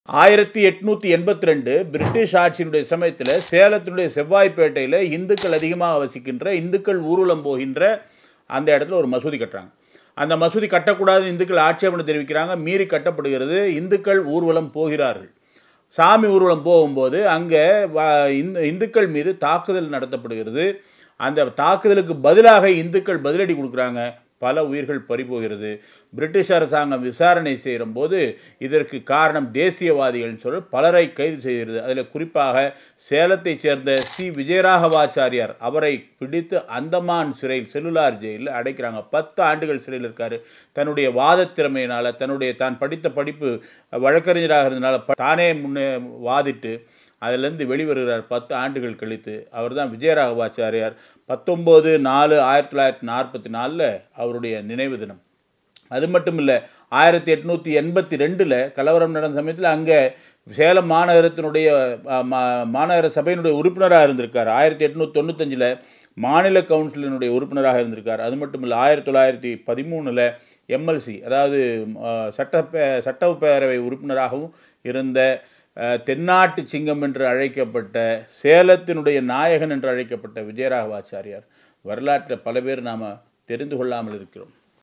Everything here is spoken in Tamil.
ஆயிரத்தி எட்நூற்றி எண்பத்தி ரெண்டு பிரிட்டிஷ் ஆட்சியினுடைய சமயத்தில் சேலத்தினுடைய செவ்வாய்ப்பேட்டையில் இந்துக்கள் அதிகமாக வசிக்கின்ற இந்துக்கள் ஊர்வலம் போகின்ற அந்த இடத்துல ஒரு மசூதி கட்டுறாங்க அந்த மசூதி கட்டக்கூடாதுன்னு இந்துக்கள் ஆட்சேபனை தெரிவிக்கிறாங்க மீறி கட்டப்படுகிறது இந்துக்கள் ஊர்வலம் போகிறார்கள் சாமி ஊர்வலம் போகும்போது அங்கே இந்து இந்துக்கள் மீது தாக்குதல் நடத்தப்படுகிறது அந்த தாக்குதலுக்கு பதிலாக இந்துக்கள் பதிலடி கொடுக்குறாங்க பல உயிர்கள் பறிபோகிறது பிரிட்டிஷ் அரசாங்கம் விசாரணை செய்கிற போது இதற்கு காரணம் தேசியவாதிகள்னு சொல்லி பலரை கைது செய்கிறது அதில் குறிப்பாக சேலத்தைச் சேர்ந்த சி விஜயராகவாச்சாரியார் அவரை பிடித்து அந்தமான் சிறையில் செல்லுலார் ஜெயிலில் அடைக்கிறாங்க பத்து ஆண்டுகள் சிறையில் இருக்கார் தன்னுடைய வாதத் திறமையினால் தன்னுடைய தான் படித்த படிப்பு வழக்கறிஞராக இருந்தனால தானே முன்னே வாதிட்டு அதிலிருந்து வெளிவருகிறார் பத்து ஆண்டுகள் கழித்து அவர் தான் விஜயராகவாச்சாரியார் பத்தொம்போது நாலு ஆயிரத்தி தொள்ளாயிரத்தி நாற்பத்தி நாலில் அவருடைய நினைவு தினம் அது மட்டும் இல்லை ஆயிரத்தி எட்நூற்றி எண்பத்தி ரெண்டில் கலவரம் நடந்த சமயத்தில் அங்கே சேலம் மாநகரத்தினுடைய மாநகர சபையினுடைய உறுப்பினராக இருந்திருக்கார் ஆயிரத்தி எட்நூற்றி தொண்ணூத்தஞ்சில் மாநில கவுன்சிலினுடைய உறுப்பினராக இருந்திருக்கார் அது மட்டும் இல்லை ஆயிரத்தி தொள்ளாயிரத்தி பதிமூணில் எம்எல்சி அதாவது சட்டப்பே சட்டப்பேரவை உறுப்பினராகவும் இருந்த தென்னாட்டு சிங்கம் என்று அழைக்கப்பட்ட சேலத்தினுடைய நாயகன் என்று அழைக்கப்பட்ட விஜயராகவாச்சாரியார் வரலாற்றில் பல பேர் நாம் தெரிந்து கொள்ளாமல் இருக்கிறோம்